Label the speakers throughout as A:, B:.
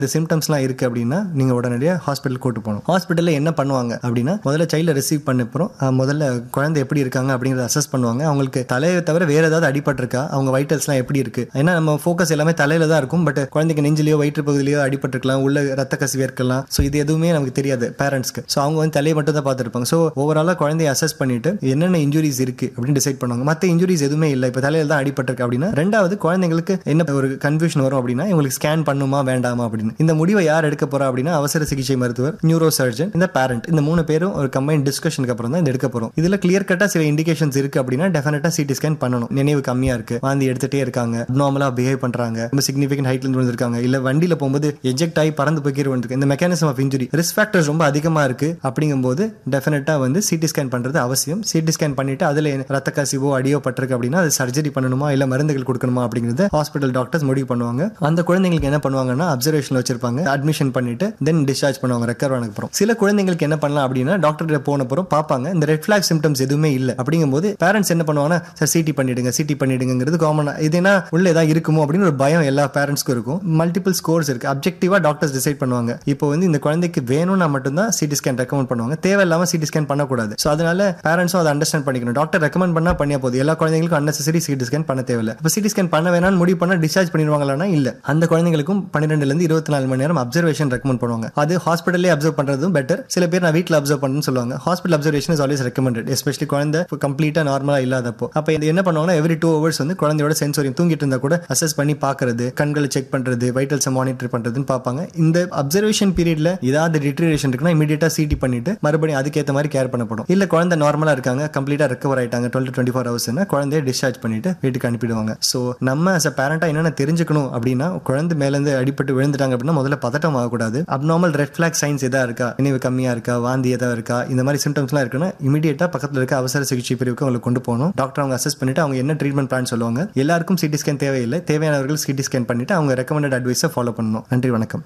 A: இந்த சிம்டம்ஸ்லாம் இருக்கு அப்படின்னா நீங்க உடனடியாக ஹாஸ்பிட்டல் கூட்டு போகணும் ஹாஸ்பிட்டலில் என்ன பண்ணுவாங்க அப்படின்னா முதல்ல சைல்டை ரிசீவ் பண்ண அப்புறம் அஹ், முதல்ல குழந்தை எப்படி இருக்காங்க அப்படிங்கறத அசஸ் பண்ணுவாங்க அவங்களுக்கு தலையை தவிர வேற ஏதாவது அடிபட்டிருக்கா அவங்க வைட்டல்ஸ்லாம் எப்படி இருக்கு ஏன்னா நம்ம ஃபோக்கஸ் எல்லாமே தலையில தான் இருக்கும் பட் குழந்தைக்கு நெஞ்சிலையோ வயிற்று பகுதியிலையோ அடிபட்டிருக்கலாம் உள்ள ரத்த கசிவு இருக்கலாம் ஸோ இது எதுவுமே நமக்கு தெரியாது பேரண்ட்ஸ்க்கு ஸோ அவங்க வந்து தலையை மட்டும் தான் பார்த்துருப்பாங்க ஸோ ஓவராலாக குழந்தைய அசஸ் பண்ணிட்டு என்னென்ன இன்ஜுரிஸ் இருக்கு அப்படின்னு டிசைட் பண்ணுவாங்க மற்ற இன்ஜுரிஸ் எதுவுமே இல்லை இப்போ தலையில தான் அடிபட்டிருக்கு அப்படின்னா ரெண்டாவது குழந்தைங்களுக்கு என்ன ஒரு கன்ஃபியூஷன் வரும் அப்படின்னா இவங்களுக்கு ஸ்கேன் பண்ணுமா வேண்டாமா அப்படின்னு இந்த முடிவை யார் எடுக்க போறா அப்படின்னா அவசர சிகிச்சை மருத்துவர் நியூரோ சர்ஜன் இந்த பேரண்ட் இந்த மூணு பேரும் ஒரு கம்பைன் டிஸ்கஷனுக்கு அப்புறம் தான் இந்த எடுக்க போறோம் இதுல கிளியர் கட்டா சில இண்டிகேஷன்ஸ் இருக்கு அப்படின்னா டெஃபினட்டா சிடி ஸ்கேன் பண்ணணும் நினைவு கம்மியா இருக்கு வாந்தி எடுத்துட்டே இருக்காங்க நார்மலா பிஹேவ் பண்றாங்க ரொம்ப சிக்னிஃபிகன்ட் ஹைட்ல இருந்து வந்திருக்காங்க இல்ல வண்டியில போகும்போது எஜெக்ட் ஆகி பறந்து போய் கீழே விழுந்திருக்கு இந்த mechanism of injury risk factors ரொம்ப அதிகமா இருக்கு அப்படிங்கும்போது டெஃபினட்டா வந்து சிடி ஸ்கேன் பண்றது அவசியம் சிடி ஸ்கேன் பண்ணிட்டு அதுல ரத்த கசிவோ அடியோ பட்டிருக்கு அப்படின்னா அது சர்ஜரி பண்ணணுமா இல்ல மருந்துகள் கொடுக்கணுமா அப்படிங்கறத ஹாஸ்பிட்டல் டாக்டர்ஸ் முடிவு பண்ணுவாங்க அந்த குழந்தைங்களுக்கு என்ன பண்ணுவாங்கன்னா அப்சர்வேஷன் வச்சிருப்பாங்க அட்மிஷன் பண்ணிட்டு தென் டிஸ்சார்ஜ் பண்ணுவாங்க ரெக்கவர் ஆனதுக்கு அப்புறம் சில குழந்தைங்களுக்கு என்ன பண்ணலாம் அப்படின்னா டாக்டர் கிட்ட போன அப்புறம் பார்ப்பாங்க இந்த ரெட் ஃபிளாக் சிம்டம்ஸ் எதுவுமே இல்லை அப்படிங்கும்போது பேரண்ட்ஸ் என்ன பண்ணுவாங்கன்னா சார் சிடி பண்ணிடுங்க சிடி பண்ணிடுங்கிறது காமனா இதுனா உள்ள ஏதாவது இருக்குமோ அப்படின்னு ஒரு பயம் எல்லா பேரண்ட்ஸ்க்கும் இருக்கும் மல்டிபிள் ஸ்கோர்ஸ் இருக்கு அப்ஜெக்டிவா டாக்டர்ஸ் டிசைட் பண்ணுவாங்க இப்போ வந்து இந்த குழந்தைக்கு வேணும்னா மட்டும்தான் சிடி ஸ்கேன் ரெக்கமெண்ட் பண்ணுவாங்க தேவையில்லாம சிடி ஸ்கேன் பண்ணக்கூடாது ஸோ அதனால பேரண்ட்ஸும் அதை அண்டர்ஸ்டாண்ட் பண்ணிக்கணும் டாக்டர் ரெக்கமெண்ட் பண்ணா பண்ணியா போதும் எல்லா குழந்தைங்களுக்கும் அன்னெசரி சிடி ஸ்கேன் பண்ண தேவையில்லை இப்போ சிடி ஸ்கேன் பண்ண வேணாம்னு முடிவு பண்ணா டிஸ்சார்ஜ் பண்ணிடுவாங்களான்னா இல்ல அந்த குழந்தைங்களுக்கும் பன்னிரெண்டுல இருந்து இருபத்தி நாலு மணி நேரம் அப்சர்வேஷன் ரெக்கமெண்ட் பண்ணுவாங்க அது ஹாஸ்பிட்டல்லே அப்சர்வ் பண்றதும் பெட்டர் சில பேர் நான் வீட்டில் அப்சர்வ் பண்ணணும்னு சொல்லுவாங்க hospital observation is always recommended especially குழந்தை கம்ப்ளீட்டா நார்மலா இல்லாதப்போ அப்போ இது என்ன பண்ணுவாங்கன்னா எவ்ரி டூ ஹவர்ஸ் வந்து குழந்தையோட சென்சோரியம் தூங்கிட்டு இருந்தா கூட அசஸ் பண்ணி பார்க்கறது கண்களை செக் பண்றது வைட்டல்ஸை மானிட்டர் பண்றதுன்னு பார்ப்பாங்க இந்த அப்சர்வேஷன் பீரியட்ல ஏதாவது டிட்ரேஷன் இருக்குன்னா இமீடியட்டா சிடி பண்ணிட்டு மறுபடியும் அதுக்கேற்ற மாதிரி கேர் பண்ணப்படும் இல்ல குழந்தை நார்மலா இருக்காங்க கம்ப்ளீட்டா ரெக்கவர் ஆயிட்டாங்க டுவெல் டுவெண்ட்டி ஃபோர் ஹவர்ஸ்னா குழந்தைய டிஸ்சார்ஜ் பண்ணிட்டு வீட்டுக்கு அனுப்பிடுவாங்க ஸோ நம்ம அஸ் அ பேரண்டா என்னென்ன தெரிஞ்சுக்கணும் அப்படின்னா குழந்தை மேல இருந்து அடிபட்டு விழுந்துட்டாங்க அப்படின்னா முதல்ல பதட்டம் ஆகக்கூடாது அப்நார்மல் ரெட் ஃபிளாக் சைன்ஸ் எதா இருக்கா நினைவு கம்மியா இருக்கா வாந்தி எதா இருக்கா இந்த மாதிரி சிம்டம்ஸ்லாம் இருக்குன்னா இமீடியட்டா பக்கத்துல இருக்க அவசர சிகிச்சை பிரிவுக்கு அவங்களுக்கு கொண்டு போகணும் டாக்டர் அவங்க அசஸ் பண்ணிட்டு அவங்க என்ன ட்ரீட்மெண்ட் பிளான் சொல்லுவாங்க எல்லாருக்கும் சிடி ஸ்கேன் தேவையில்லை தேவையானவர்கள் சிடி ஸ்கேன் பண்ணிட்டு அவங்க ரெக்கமெண்டட் அட்வைஸை ஃபாலோ பண்ணணும் நன்றி வணக்கம்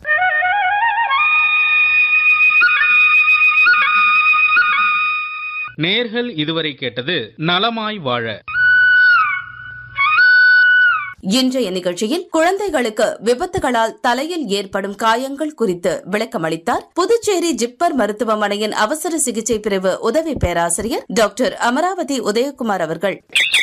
B: நேர்கள் இதுவரை கேட்டது நலமாய் வாழ
C: இன்றைய நிகழ்ச்சியில் குழந்தைகளுக்கு விபத்துகளால் தலையில் ஏற்படும் காயங்கள் குறித்து விளக்கமளித்தார் புதுச்சேரி ஜிப்மர் மருத்துவமனையின் அவசர சிகிச்சை பிரிவு உதவி பேராசிரியர் டாக்டர் அமராவதி உதயகுமார் அவர்கள்